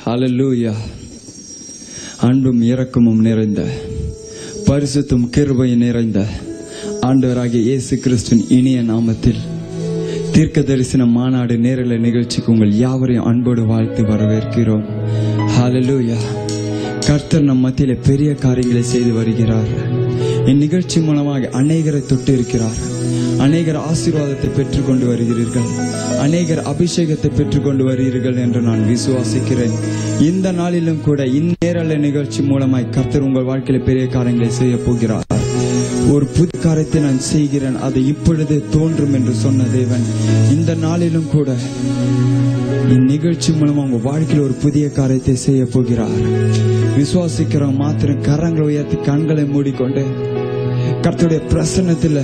ஹalleluya அன்பும் இரக்கமும் நிறைந்த பரிசுத்தும் கிருபை நிறைந்த ஆண்டவராகிய இயேசு கிறிஸ்துவின் இனிய நாமத்தில் தீர்க்க தரிசன மாநாடு நேரல நிகழ்ச்சிக்கு உங்கள் யாவரையும் அன்போடு வாழ்த்து வரவேற்கிறோம் ஹalleluya கர்த்தர் நம் மத்தியிலே பெரிய காரியங்களை செய்து வருகிறார் இந்நிகழ்ச்சி மூலமாக அநேகரை தொட்டு இருக்கிறார் அநேகர் ஆசீர்வாதத்தை பெற்றுக்கொண்டு வருகிறீர்கள் அநேகர் அபிஷேகத்தை பெற்றுக்கொண்டு வருகிறீர்கள் என்று நான் விசுவாசிக்கிறேன் இந்த நாளிலும் கூட இந்நேரல நிகழ்ச்சி மூலமாய் கர்த்தர் உங்கள் வாழ்க்கையில பெரிய காரியங்களை செய்ய போகிறார் ஒரு புது காரியத்தை நான் செய்கிறேன் அது இப்பொழுது தோன்றும் என்று சொன்ன தேவன் இந்த நாளிலும் கூட இந்நிகழ்ச்சி மூலமா உங்க வாழ்க்கையில் ஒரு புதிய காரியத்தை செய்ய போகிறார் விசுவாசிக்கிறவங்க மாத்திரம் கரங்களை உயர்த்தி கண்களை மூடிக்கொண்டு கர்த்தருடைய பிரசன்னத்தில்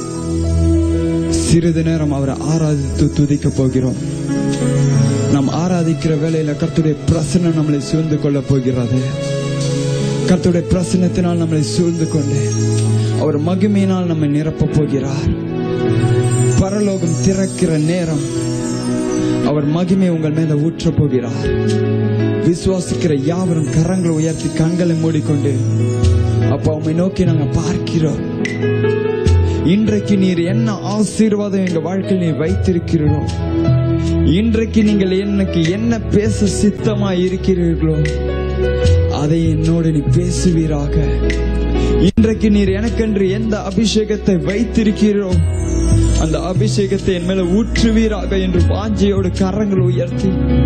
சிறிது நேரம் அவரை ஆராதித்து துதிக்க போகிறோம் நாம் ஆராதிக்கிற வேளையில கர்த்தருடைய பிரசன்னம் நம்மளை சூழ்ந்து கொள்ள போகிறது கர்த்தருடைய பிரசன்னத்தினால் நம்மளை சூழ்ந்து கொண்டு அவர் மகிமையினால் நம்மை நிரப்பப் போகிறார் பரலோகம் திறக்கிற நேரம் அவர் மகிமை உங்கள் மேல ஊற்ற போகிறார் விசுவாசிக்கிற யாவரும் கரங்களை உயர்த்தி கண்களை மூடிக்கொண்டு அப்ப உண்மை நோக்கி நாங்க பார்க்கிறோம் இன்றைக்கு நீர் என்ன ஆசீர்வாதம் எங்க வாழ்க்கையில் நீர் வைத்திருக்கிறீரோ இன்றைக்கு நீங்கள் எனக்கு என்ன பேச சித்தமா இருக்கிறீர்களோ அதை என்னோடு நீ பேசுவீராக இன்றைக்கு நீர் எனக்கென்று எந்த அபிஷேகத்தை வைத்திருக்கிறோ அந்த அபிஷேகத்தை என் மேல ஊற்றுவீராக என்று வாஞ்சியோடு கரங்கள் உயர்த்தி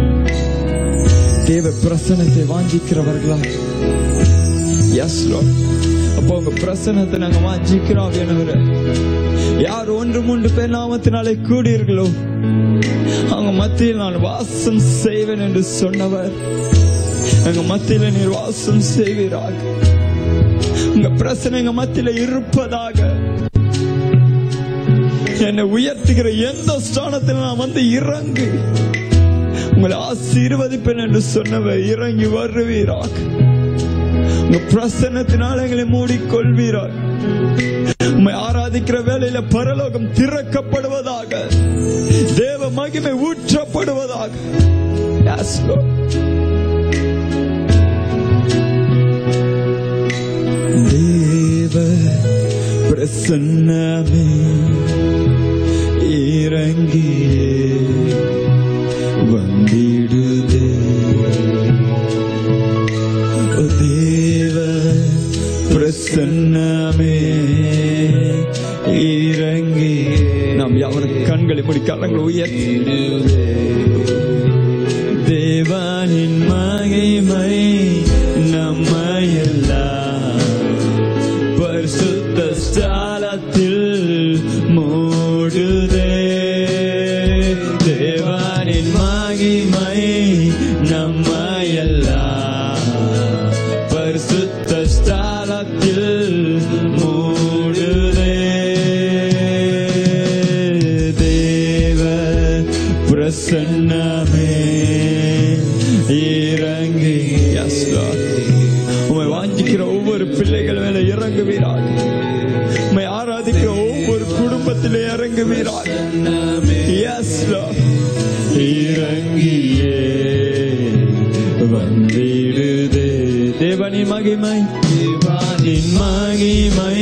தேவ பிரசனத்தை வாஞ்சிக்கிறவர்களா எஸ் அப்போ உங்க பிரசனத்தை நாங்க வாஞ்சிக்கிறோம் வேணவரே யார் ஒன்று மூன்று பேர் நாமத்தினாலே கூடியிருங்களோ அவங்க மத்தியில் நான் வாசம் செய்வேன் என்று சொன்னவர் எங்க மத்தியில நீர் வாசம் செய்வீராக உங்க பிரசனை எங்க மத்தியில இருப்பதாக என்னை உயர்த்துகிற எந்த ஸ்தானத்தில் நான் வந்து இறங்கு உங்களை ஆசீர்வதிப்பேன் என்று சொன்னவர் இறங்கி வருவீராக உங்க பிரசன்னத்தினால் எங்களை மூடிக்கொள்வீராக உம்மை ஆராதிக்கிற வேளையில பரலோகம் திறக்கப்படுவதாக தேவ மகிமை ஊற்றப்படுவதாக Yes, Lord. தேவ பிரசன்னமே இறங்கியே வந்திடுதே ஓ தேவ பிரசன்னமே இறங்கி நாம் யாவரும் கண்களை மூடி கரங்களை உயர்த்திடுதே தேவனின் மகிமை நம்மையெல்லாம் பரிசுத்த ஸ்தலத்தில் மூடுதே தேவனின் மகிமை நம்மையெல்லாம் பரிசுத்த ஸ்தலத்தில் மூடுதே தேவ பிரசன்னமே இறங்கி Yes, Lord. உம்மை வாஞ்சிக்கிற ஒவ்வொரு பிள்ளைகள் மேல இறங்குவீராக உம்மை ஆராதிக்கிற ஒவ்வொரு குடும்பத்திலே இறங்குவீராக Yes, Lord. இறங்கியே வந்திடுதே தேவனின் மகிமை தேவனின் மகிமை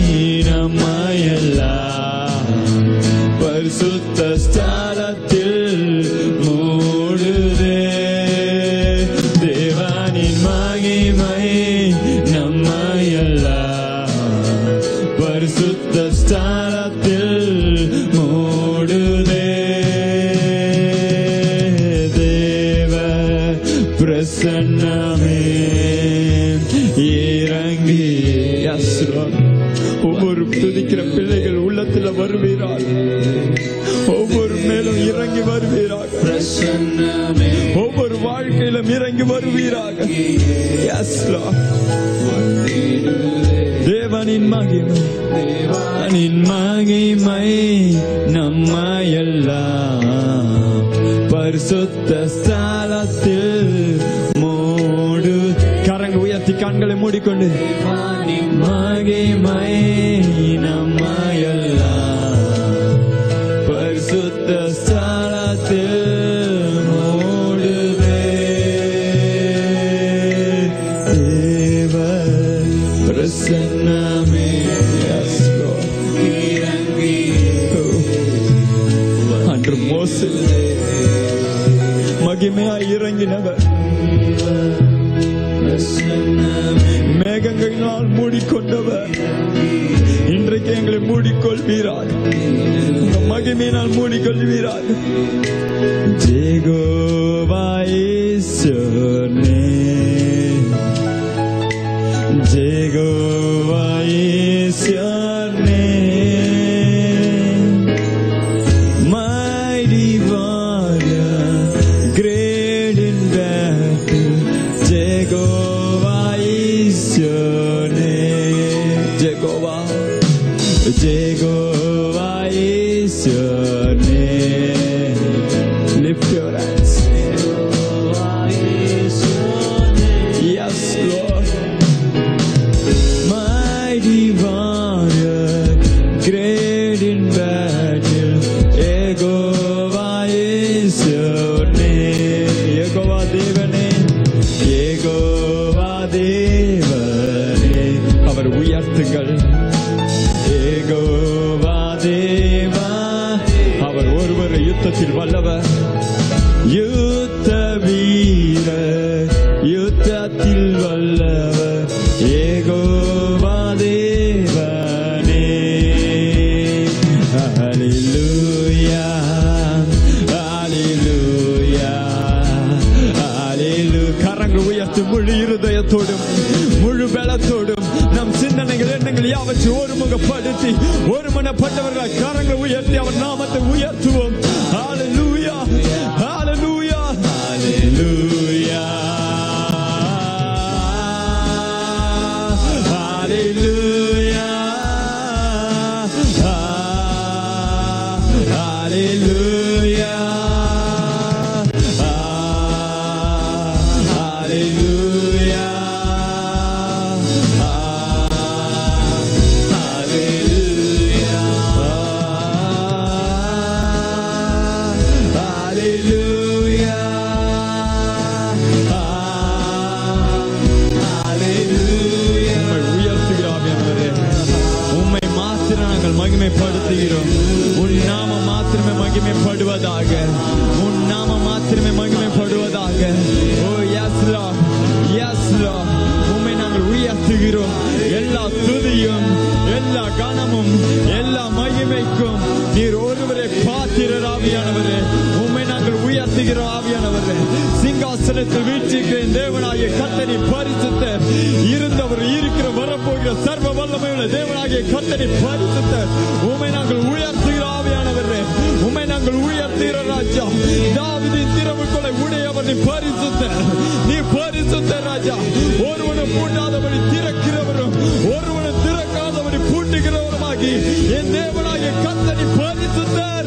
நம்மையெல்லாம் பரிசுத்த ஸ்தலத்தில் மூடுதே தேவனின் மகிமை நம்மையெல்லாம் பரிசுத்த ஸ்தலத்தில் மூடுதே தேவ பிரசன்னமே இறங்கி Yes, Lord. ஒவ்வொரு துதிக்கிற பிள்ளைகள் உள்ளத்துல வருவீராக ஒவ்வொரு மேலும் இறங்கி வருவீராக ஒவ்வொரு வாழ்க்கையிலும் இறங்கி வருவீராக Yes, Lord. தேவனின் மகிமை தேவனின் மகிமை நம்மையெல்லாம் பரிசுத்த ஸ்தலத்தில் மூடு கரங்க உயர்த்தி கண்களை மூடிக்கொண்டு தேவனின் மகிமை நம்மையெல்லாம் பரிசுத்த ஸ்தலத்தில் மூடுதே இரக்கங்களினால் மூடிக்கொண்டவர் இன்றைக்கு எங்களை மூடிக்கொள்வீராக உங்க மகிமையினால் மூடிக்கொள்வீராக ஜெகோவா ஈஸ்வரனே ஜெகோவா ஈஸ்வரனே mighty warrior, great in battle, Jehovah is your name. Jehovah, Jehovah is your name. Lift your hands. Yes, Lord. Mighty warrior, great in battle, Jehovah is your name. Jehovah தேவனே Jehovah தேவனே அவர் உயர்த்துங்கள் ஏகோவா தேவா அவர் ஒருவர் யுத்தத்தில் வல்லவர் யுத்த வீர யுத்தத்தில் வல்லவர் ஏகோவா தேவனே ஹalleluya ஹalleluya ஹalleluya கரங்கள் உயர்த்தி முழு இருதயத்தோடும் முழு பலத்தோடும் நம் சிந்தனைகள் எண்ணங்கள் யாவற்றை ஒருமுகப்படுத்தி ஒருமனப்பட்டவர்கள் கரங்கள் உயர்த்தி அவர் நாமத்தை உயர்த்துவோம் ஹalleluya ஹalleluya ஹalleluya ஹalleluya ஹalleluya ஹalleluya உம்மை உயர்த்துகிறோம் என்பதே உம்மை மாத்திரம் நாங்கள் மகிமைப்படுத்துகிறோம் உன் நாமம் மாத்திரமே மகிமைப்படுவதாக உன் நாமம் மாத்திரமே மகிமைப்படுவதாக ஓ எஸ் எஸ் உம்மை நாங்கள் உயர்த்துகிறோம் எல்லா துதியும் எல்லா கனமும் எல்லா மகிமைக்கும் நீர் ஒருவரை பாத்திரர் ஆவியானவரே உம்மை நாங்கள் உயர்த்துகிறோம் ஆவியானவரே சிங்காசனத்தில் வீற்றிருக்கிறேன் தேவனாகிய கத்தனை பரிசுத்தர் இருந்தவர் இருக்கிற வரப்போகிற சர்வ வல்லமையுள்ள தேவனாகிய கத்தனை பரிசுத்தர் உம்மை நாங்கள் உயர்த்துகிற ஆவியானவரே உம்மை நாங்கள் உயர்த்துகிற ராஜா தாவிதின் திறவுகளை உடையவர் நீ பரிசுத்தர் நீ பரிசுத்தர் ராஜா ஒருவனும் பூட்டாதபடி திறக்கிறவரும் ஒருவனும் திறக்காதபடி பூட்டுகிறவருமாகி என் தேவனாகிய கத்தனை பரிசுத்தர்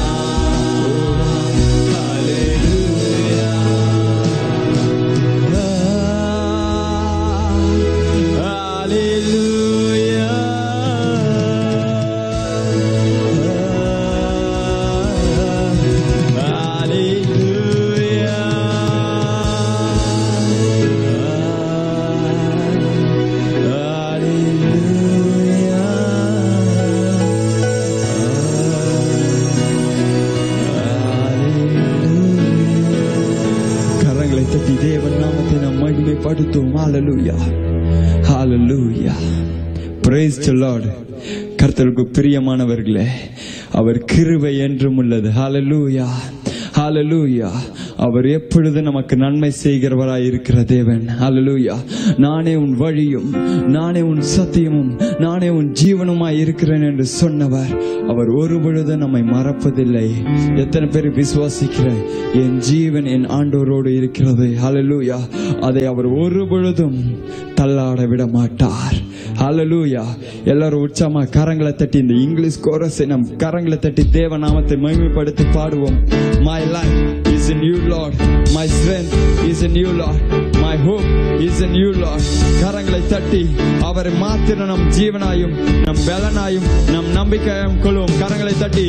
கரங்களை தட்டி தேவன் நாமத்தை நாம் மகிமைப்படுத்துவோம் ஹalleluya ஹalleluya praise the lord கர்த்தருக்கு பிரியமானவர்களே அவர் கிருபை என்றும் உள்ளது ஹalleluya ஹalleluya அவர் எப்பொழுது நமக்கு நன்மை செய்கிறவராய் இருக்கிற தேவன் ஹalleluya நானே உன் வழியும் நானே உன் சத்தியமும் நானே உன் ஜீவனுமாய் இருக்கிறேன் என்று சொன்னவர் அவர் ஒரு பொழுது நம்மை மறப்பதில்லை எத்தனை பேர் விசுவாசிக்கிற என் ஜீவன் என் ஆண்டோரோடு இருக்கிறது ஹalleluya அதை அவர் ஒரு பொழுதும் தள்ளாட விட மாட்டார் ஹalleluya எல்லாரும் உற்சாகமா கரங்களை தட்டி இந்த இங்கிலீஷ் கோரஸை நம் கரங்களை தட்டி தேவ நாமத்தை மகிமைப்படுத்தி பாடுவோம் my life is in you lord my strength is in you lord my hope is in you lord கரங்களை தட்டி அவரை மாத்திர நம் ஜீவனாயும் நம் பலனாயும் நம் நம்பிக்கையாயும் கொள்வோம் கரங்களை தட்டி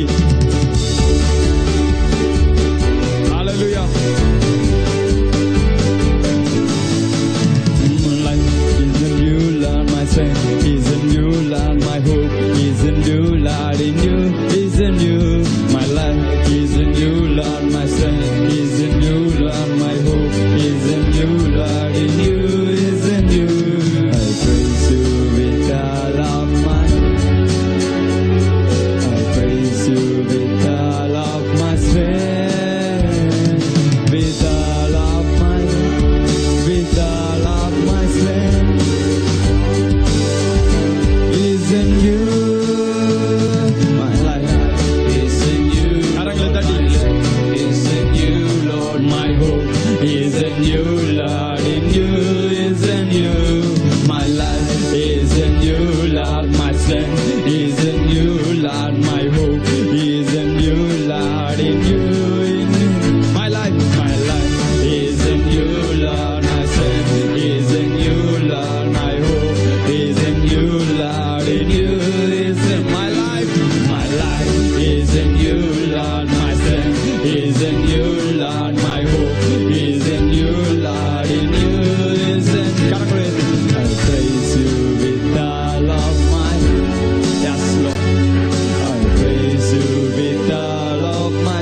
hallelujah My life is in you, Lord, my strength is in you, Lord, my hope is in you, Lord, in you is in you. My life is in you, Lord, my strength is in you, Lord, my hope is in you, Lord, in you is in you. I praise Lord, in you is in you. My life is in you, Lord. My strength is in you, Lord. My hope is in you, Lord. In you, in you. My life, my life is in you, Lord. My strength is in you, Lord. My hope is in you, Lord. In you is in my life. My life is in you, Lord. My strength is in you, Lord. My hope is in you, Lord. In you is in. கரங்களை I praise you with all of my. Yes, Lord. I praise you with all of my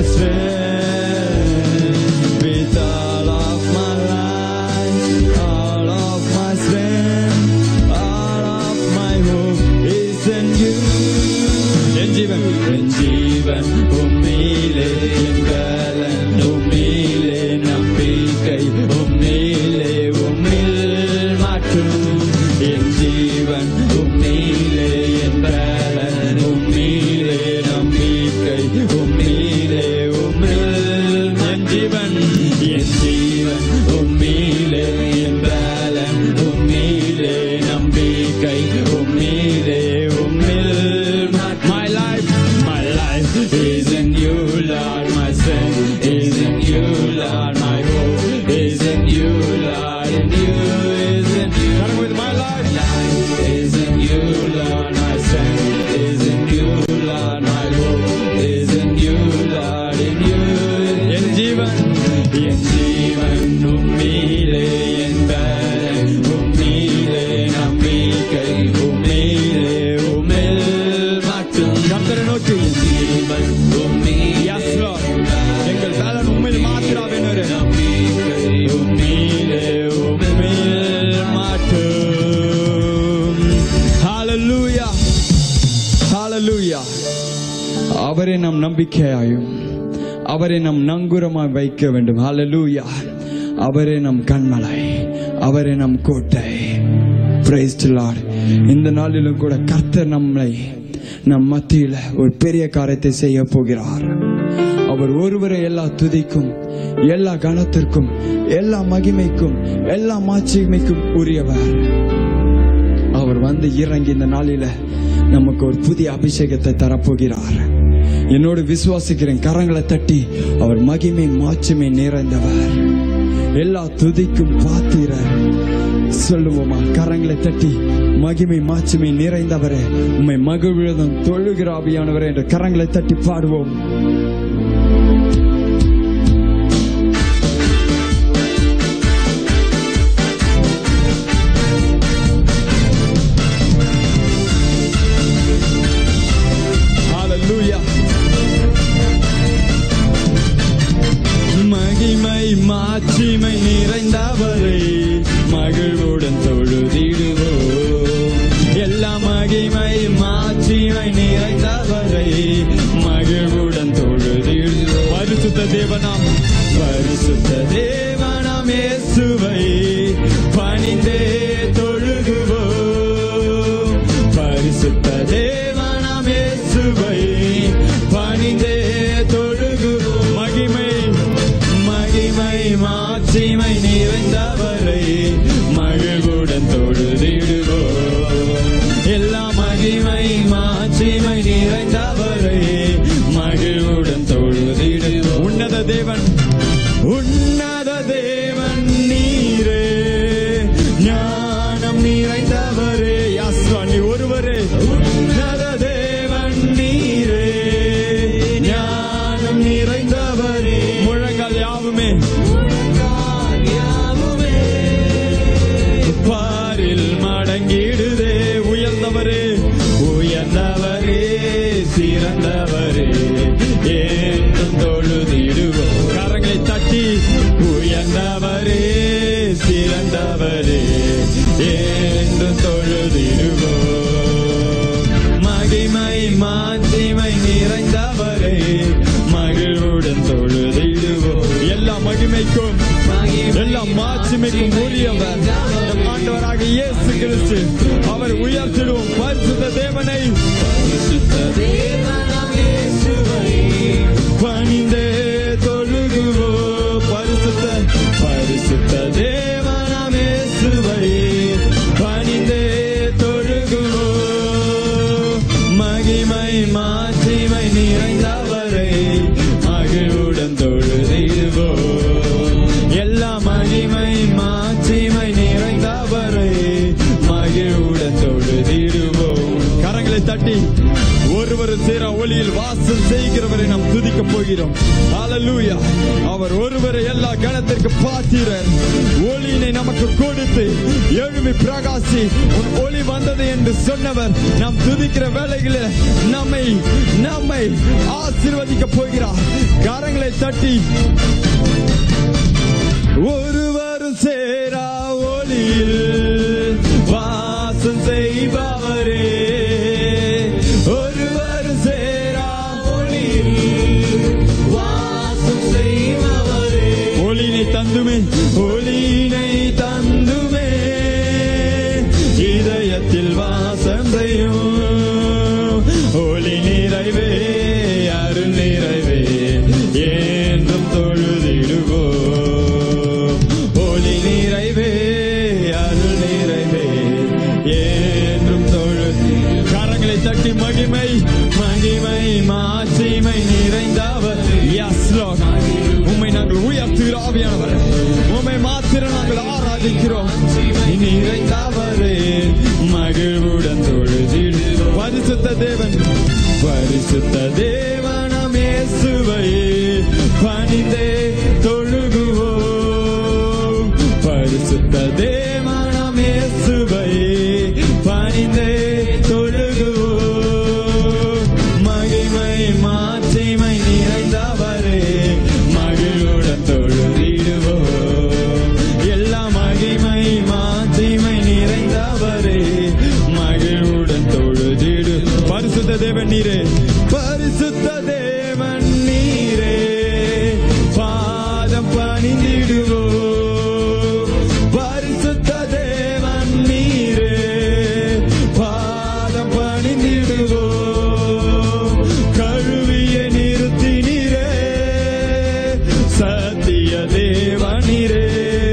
strength, with all of my life, all of my strength, all of my hope is in you. என் ஜீவன் என் ஜீவன் உம்மிலே என் பலன் உம்மிலே நம்பிக்கை உம்மிலே உம்மில் மாற்றும் என் ஜீவன் உம்மிலே என் பலன் உம்மிலே நம்பிக்கை உம்மிலே உம்மில் என் ஜீவன் என் ஜீவன் உம்மிலே என் பலன் உம்மிலே நம்பிக்கை உம்மிலே உம்மில் my life my life is in you Lord my strength is in you Lord my hope is in you Lord in you is in you Come with my life life is in you Lord my strength is in you Lord my hope is in you Lord in you என் ஜீவன் என் ஜீவன் உம்மீலே என் பலன் உம்மீலே நம்பிக்கை உம்மீலே உம்மில் மட்டும் கர்த்தரை நோக்கி என் ஜீவன் உம்மீ Yes, Lord. எங்கள் பலன் உம்மில் மாத்திராவினரே நம்பிக்கை உம்மீலே உம்மில் மட்டும் Hallelujah. Hallelujah. அவரே நம் நம்பிக்கையாயும் அவரை நம் நங்குரமாய் வைக்க வேண்டும் ஹalleluya அவரே நம் கண்மலை அவரே நம் கோட்டை praise the lord இந்த நாளிலும் கூட கர்த்தர் நம்மை நம் மத்தியில ஒரு பெரிய காரியத்தை செய்ய போகிறார் அவர் ஒருவரை எல்லா துதிக்கும் எல்லா கனத்திற்கும் எல்லா மகிமைக்கும் எல்லா மாட்சிமைக்கும் உரியவர் அவர் வந்து இறங்கி இந்த நாளில நமக்கு ஒரு புதிய அபிஷேகத்தை தரப்போகிறார் என்னோடு விசுவாசிக்கிறேன் கரங்களை தட்டி அவர் மகிமை மாட்சிமை நிறைந்தவர் எல்லா துதிக்கும் பாத்திரர் சொல்லுவோமா கரங்களை தட்டி மகிமை மாட்சிமை நிறைந்தவரே உம்மை மகிழ்விழதும் தொழுகிற ஆவியானவரே என்ற கரங்களை தட்டி பாடுவோம் Hallelujah. மகிமை மாட்சிமை நிறைந்தவரை மகிழ்வுடன் தொழுதிடுவோம் எல்லா மகிமை மாட்சிமை நிறைந்தவரை மகிழ்வுடன் தொழுதிடுவோம் பரிசுத்த தேவனாம் பரிசுத்த தேவனாம் இயேசுவை பணிந்தே தொழுகுவோம் பரிசுத்த தேவனாம் இயேசுவை பணிந்தே தொழுகுவோம் மகிமை மகிமை மாட்சிமை நிறைந்தவரை மகிழ்வுடன் தொழுதிடுவோம் எல்லா மகிமை மாட்சிமை நிறைந்தவரை மகிழ்வுடன் தொழுதிடுவோம் உன்னத தேவன் உன்னத தேவன் நீரே ஞானம் நிறைந்தவரே யாஸ்வா நீ ஒருவரே உன்னத தேவன் நீரே ஞானம் நிறைந்தவரே முழங்கால் யாவுமே பாரில் மடங்கிடுதே உயர்ந்தவரே உயர்ந்தவரே சிறந்தவரே ஏற்றும் தொழுதிடுவோம் கரங்களை தட்டி உயர்ந்தவரே சிறந்தவரே என்றும் தொழுதிடுவோம் மகிமை மாட்சிமை நிறைந்தவரே மகிழ்வுடன் தொழுதிடுவோம் எல்லா மகிமைக்கும் எல்லா மாட்சிமைக்கும் உரியவர் நம் ஆண்டவராக இயேசு கிறிஸ்து அவர் உயர்த்திடுவோம் பரிசுத்த தேவனை பணிந்தே தொழுகுவோ பரிசுத்த பரிசுத்த தேவ ஒளியில் வாசம் செய்கிறவரை நாம் துதிக்க போகிறோம் ஹalleluya அவர் ஒருவரை எல்லா கணத்திற்கு பாத்திரர் ஒளியினை நமக்கு கொடுத்து எழுமி பிரகாசி உன் ஒளி வந்தது என்று சொன்னவர் நாம் துதிக்கிற வேளைகளில் நம்மை நம்மை ஆசீர்வதிக்க போகிறார் கரங்களை தட்டி ஒருவரும் சேரா ஒளியில் வாசம் செய்பவரே ஒருவரும் சேரா ஒளியில் வாசம் செய்பவரே ஒளினை தந்துமே ஒளினை தந்துமே இதயத்தில் வாசம் செய்யும் ஒளி நிறைவே அருள் நிறைவே என்றும் தொழுதிடுவோம் ஒளி நிறைவே அருள் நிறைவே என்றும் தொழுதி கரங்களை தட்டி மகிமை மகிமை மாட்சிமை நிறைந்தவர் எஸ் உம்மை நாங்கள் உயர்த்துகிற ஆவியானவர் உம்மை மாத்திரம் நாங்கள் ஆராதிக்கிறோம் நிறைந்தவரே மகிழ்வுடன் தொழுதிடு பரிசுத்த தேவன் பரிசுத்த தேவனம் இயேசுவை பணிந்தே தொழுகுவோம் பரிசுத்த தேவனம் இயேசுவை பணிந்தே தொழுகுவோம் மகிமை மாட்சிமை நிறைந்தவரே மகிழுடன் தொழுதிடுவோம் எல்லா மகிமை மாட்சிமை நிறைந்தவரே மகிழ்வுடன் தொழுதிடு பரிசுத்த தேவன் நீரே பரிசுத்த தேவன் நீரே பாதம் பணிந்திடுவோம் பரிசுத்த தேவன் நீரே பாதம் பணிந்திடுவோம் கழுவிய நிறுத்தி நீரே சத்திய தேவனிரே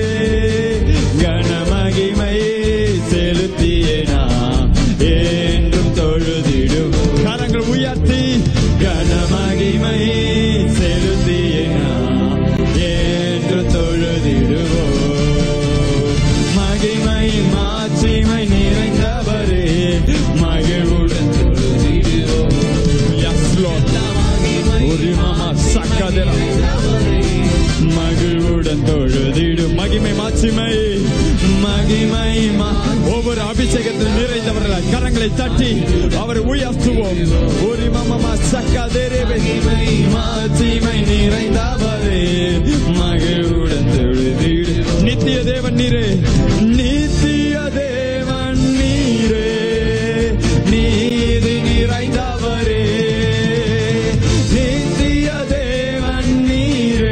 கனமகிமை செலுத்தியனா என்றும் தொழுதிடும் கரங்கள் உயர்த்தி கனமகிமை செலுத்தியனா என்று தொழுதிடுவோம் மகிமை மாட்சிமை நிறைந்தவரே மகிழ்வுடன் தொழுதிடுவோம் Yes, Lord. ஒரு மாமா சக்கதரா மகிழ்வுடன் தொழுதிடும் மகிமை மாட்சிமை மகிமை மா- ஒவ்வொரு அபிஷேகத்தில் நிறைந்தவர்கள் கரங்களை தட்டி அவர் உயர்த்துவோம் ஒரு மாமா சக்கதரே மாட்சிமை நிறைந்தவரே மகிழ்வுடன் தொழுதிடு நித்திய தேவன் நீரே நித்திய தேவன் நீரே நீதி நிறைந்தவரே நித்திய தேவன் நீரே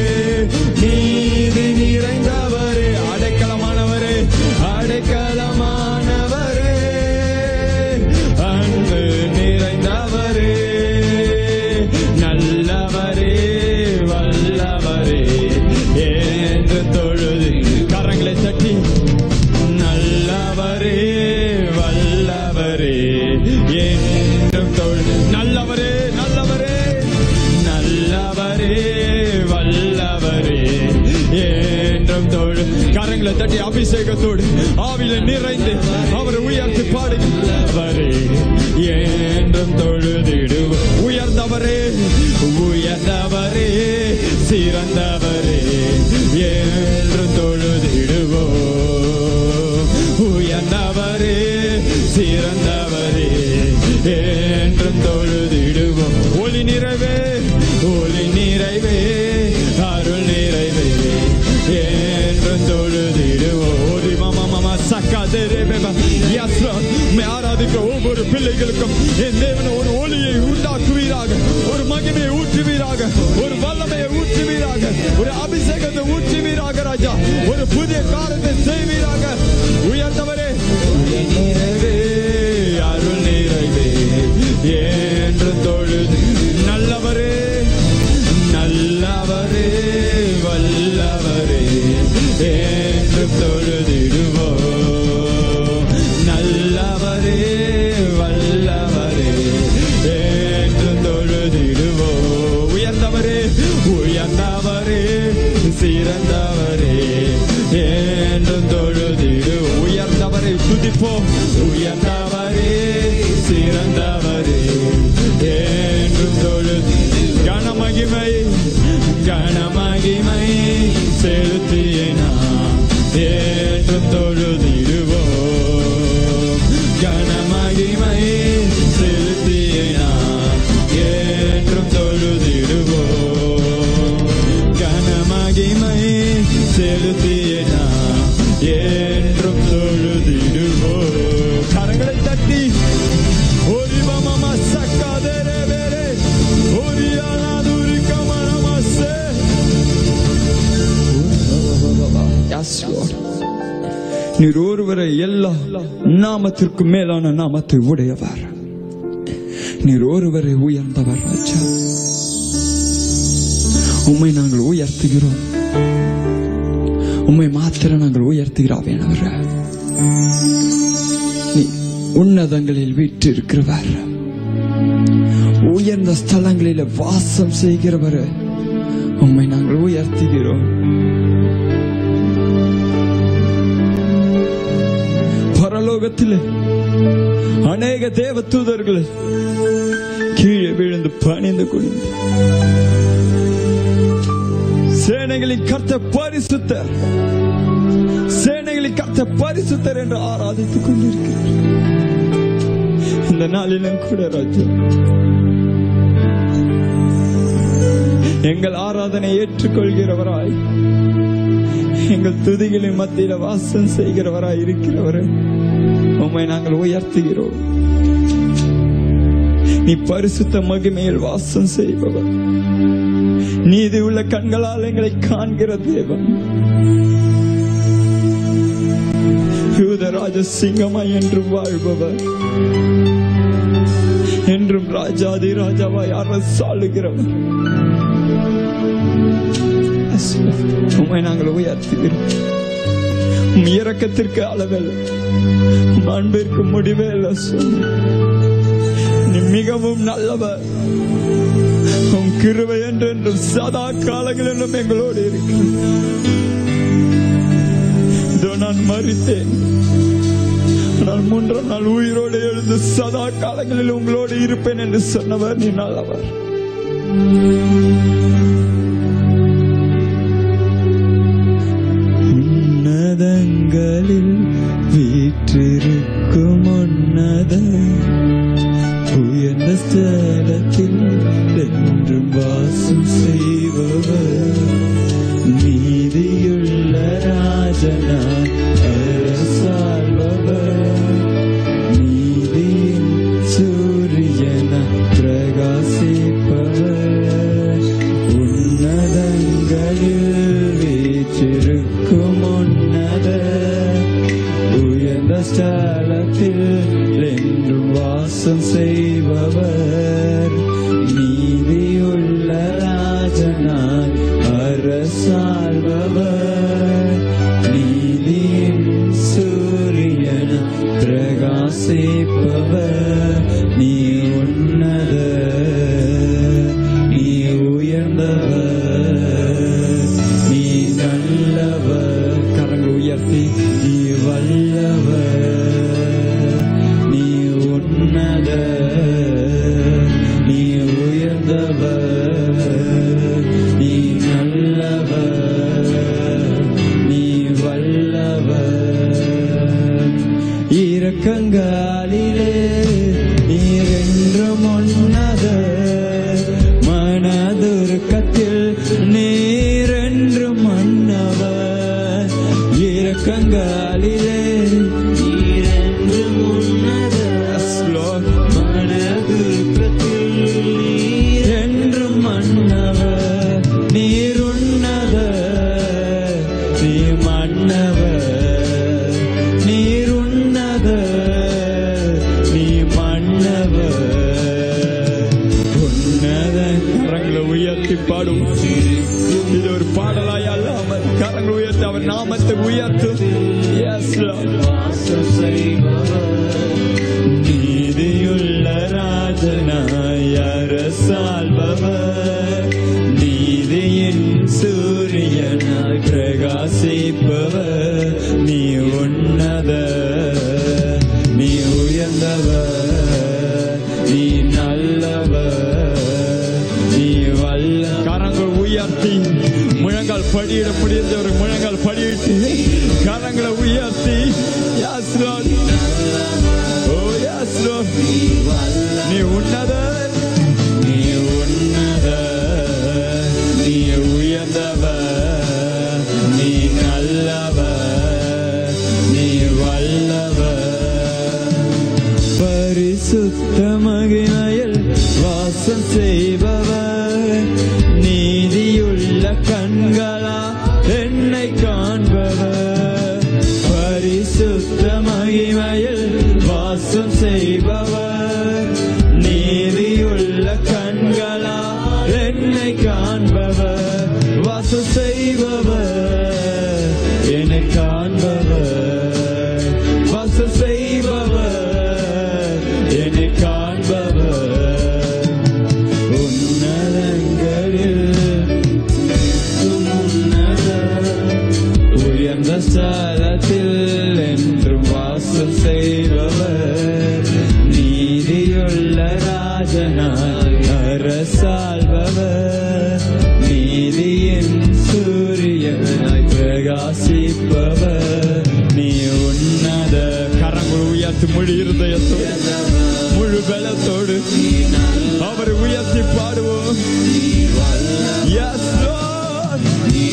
நீதி நிறைந்தவரே அடைக்கலமானவரே அடைக்கலமானவரே அன்பு நிறைந்தவரே நல்லவரே வல்லவரே என்று தொழுது கரங்களை தட்டி நல்லவரே வல்லவரே என்றும் தொழுது நல்லவரே நல்லவரே நல்லவரே வல்லவரே என்றும் தொழு கரங்களை தட்டி அபிஷேகத்தோடு ஆவில நிறைந்து அவர் உயர்த்தி பாடுகிறவரே என்றும் தொழுதிடுவோம் உயர்ந்தவரே உயர்ந்தவரே சிறந்தவரே என்றும் தொழுதிடுவோம் உயர்ந்தவரே சிறந்தவரே என்றும் தொழுதிடுவோம் ஒளி நிறைவே ஒளி நிறைவே அருள் நிறைவே என்றும் தொழுதிடுவோம் ஒளி மாமா மாமா சக்கா தேரே பேபா Yes, Lord. உம்மை ஆராதிக்க ஒவ்வொரு பிள்ளைகளுக்கும் என் தேவன் ஒரு ஒளியை உண்டாக்குவீராக ஒரு மகிமையை ஊற்றுவீராக ஒரு வல்லமையை ஊற்றுவீராக ஒரு அபிஷேகத்தை ஊற்றுவீராக ராஜா ஒரு புதிய காரியத்தை செய்வீராக உயர்ந்தவரே நிறைவே அருள் நிறைவே என்று தொழுது நல்லவரே நல்லவரே வல்லவரே என்று தொழுதிடுவோம் நல்லவரே வல்லவரே என்று தொழுதிடுவோம் உயர்ந்தவரே உயர்ந்தவரே சிறந்தவரே என்று தொழுதிடு உயர்ந்தவரை துதிப்போம் உயர்ந்தவரே சிறந்தவரே கனமகிமை செலுத்திய நாம் என்றும் தொழுதிடுவோம் கனமகிமை செலுத்திய நாம் என்றும் தொழுதிடுவோம் கனமகிமை செலுத்திய நாம் என்றும் தொழுதிடுவோம் கரங்களை தட்டி ஒரிவமம சக்காதேரேவேரே ஒரியானாதுரிக்கமனமஸ்ஸே Yes, Lord. நீர் ஒருவரை எல்லா நாமத்திற்கும் மேலான நாமத்தை உடையவர் நீர் ஒருவரை உயர்ந்தவர் ராஜா உம்மை நாங்கள் உயர்த்துகிறோம் உம்மை மாத்திரம் நாங்கள் உயர்த்துகிறாவேனவர் நீ உன்னதங்களில் வீற்றிருக்கிறவர் உயர்ந்த ஸ்தலங்களில் வாசம் செய்கிறவர் உம்மை நாங்கள் உயர்த்துகிறோம் பரலோகத்தில் அநேக தேவ தூதர்கள் கீழே விழுந்து பணிந்து குனிந்து சேனைகளின் கர்த்த பரிசுத்தர் சேனைகளின் கர்த்த பரிசுத்தர் என்று ஆராதித்துக் கொண்டிருக்கிறார் இந்த நாளிலும் கூட ராஜா எங்கள் ஆராதனை ஏற்றுக்கொள்கிறவராய் எங்கள் துதிகளின் மத்தியில வாசம் செய்கிறவராய் இருக்கிறவரே உம்மை நாங்கள் உயர்த்துகிறோம் நீ பரிசுத்த மகிமையில் வாசம் செய்பவர் நீதி உள்ள கண்களால் எங்களை காண்கிற தேவன் யூதராஜ சிங்கமாய் என்றும் வாழ்பவர் என்றும் ராஜாதி ராஜாவாய் அரசாளுகிறவர் உம்மை நாங்கள் உயர்த்துகிறோம் உம் இரக்கத்திற்கு அளவில் உம் அன்பிற்கு முடிவே இல்லை சுவாமி. நீ மிகவும் நல்லவர் உம் கிருபை என்றென்றும் சதா காலங்களிலும் எங்களோடு இருக்கிறது இதோ நான் மறித்தேன் நான் மூன்றாம் நாள் உயிரோடு எழுந்து சதா காலங்களில் உங்களோடு இருப்பேன் என்று சொன்னவர் நீ நல்லவர் உன்னதங்களில் வீற்றிருக்கும் உன்னத உயர்ந்த ஸ்தலத்தில் என்றும் வாசம் செய்பவர் நீதியுள்ள ராஜனா அரசாள்பவர் நீதியின் சூரியன பிரகாசிப்பவர் உன்னதங்களில் வீற்றிருக்கும் உன்னத உயர்ந்த ஸ்தலத்தில் என்றும் வாசம் செய்பவர் நீதியுள்ள ராஜனாய் அரசாள்பவர் நீதியின் சூரியன பிரகாசிப்பவர் நீ உன்னத நீ உயர்ந்தவர் நீ நல்லவர் கரங்கள் உயர்த்தி நீ வல்லவர் நீ உன்னத நீ உயர்ந்தவர் நீ நல்லவர் நீ வல்லவர் இரக்கங்காலிலே நீரென்றும் உன்னத மனதுருக்கத்தில் நீரென்றும் மன்னவர் இரக்கங்காலிலே நீரென்றும் உன்னத மனதுருக்கத்தில் நீரென்றும் மன்னவர் நீருன்னத நீ மன்னவர் நீருன்னத நீ மன்னவர் உன்னத கரங்களை உயர்த்தி பாடும் இது ஒரு பாடலாய் அல்லாமல் கரங்களை உயர்த்தி அவர் நாமத்தை உயர்த்தும் Yes, Lord. நீதியுள்ள ராஜனாய் அரசாள்பவர் நீதியின் சூரியனாய் பிரகாசிப்பவர் நீ உன்னத நீ உயர்ந்தவர் நீ நல்லவர் நீ வல்ல கரங்கள் உயர்த்தி படியிட முடிந்தவர் முழங்கால் படியிட்டு கரங்களை உயர்த்தி Yes, Lord. Oh, yes, Lord. நீ உன்னதர் நீ உன்னதர் நீ உயர்ந்தவர் நீ நல்லவர் நீ வல்லவர் பரிசுத்த மகிமையில் வாசம் செய்பவர் நீதியுள்ள கண்களா என்னை காண்பவர் பரிசுத்த மகிமையில் வாசம் செய்பவர் நீதியுள்ள கண்களா என்னை காண்பவர் வாசம் செய்பவர் என்னை காண்பவர் வாசம் செய்பவர் என்னை காண்பவர் உன்னதங்களில் உன்னத உயர்ந்த ஸ்தலத்தில் என்றும் வாசம் செய்பவர் நீதியுள்ள ராஜனாய் அரசாள்பவர் நீதியின் சூரியனாய் பிரகாசிப்பவர் நீ உன்னத கரங்கள் உயர்த்தி முழு இருதயத்தோடு முழு பலத்தோடு அவரை உயர்த்தி பாடுவோம் Yes, Lord.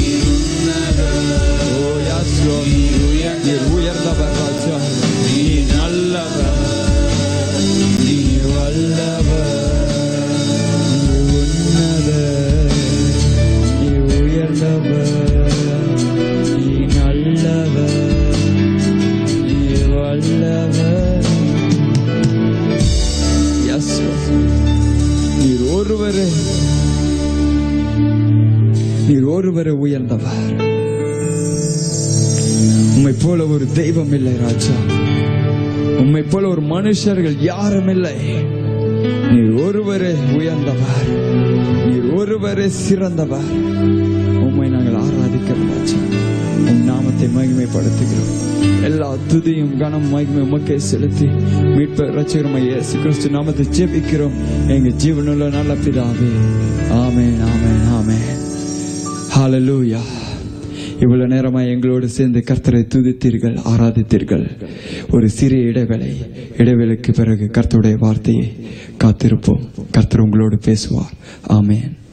Oh, yes, Lord. நீர் உயர்ந்தவர் ராஜா நீ நல்லவர் நீ வல்லவர் நீ உன்னதர் நீ உயர்ந்தவர் நீ நல்லவர் நீ வல்லவர் Yes, Lord. நீர் ஒருவரே நீர் ஒருவரே உயர்ந்தவர் உம்மை போல ஒரு தெய்வம் இல்லை ராஜா உம்மை போல ஒரு மனுஷர்கள் யாரும் இல்லை நீர் ஒருவரே உயர்ந்தவர் நீர் ஒருவரே சிறந்தவர் உம்மை நாங்கள் ஆராதிக்கிறோம் ராஜா உம் நாமத்தை மகிமைப்படுத்துகிறோம் எல்லா துதியும் கனம் மகிமை உமக்கே செலுத்தி மீட்பர் ரட்சகரமாக இயேசு கிறிஸ்து நாமத்தை ஜெபிக்கிறோம் எங்க ஜீவனுள்ள நல்ல பிதாவே ஆமென் ஆமென் ஆமென் ஹalleluya இவ்வளவு நேரமா எங்களோடு சேர்ந்து கர்த்தரை துதித்தீர்கள் ஆராதித்தீர்கள் ஒரு சிறிய இடைவேளை இடைவேளைக்கு பிறகு கர்த்தருடைய வார்த்தையை காத்திருப்போம் கர்த்தர் உங்களோடு பேசுவார் ஆமென்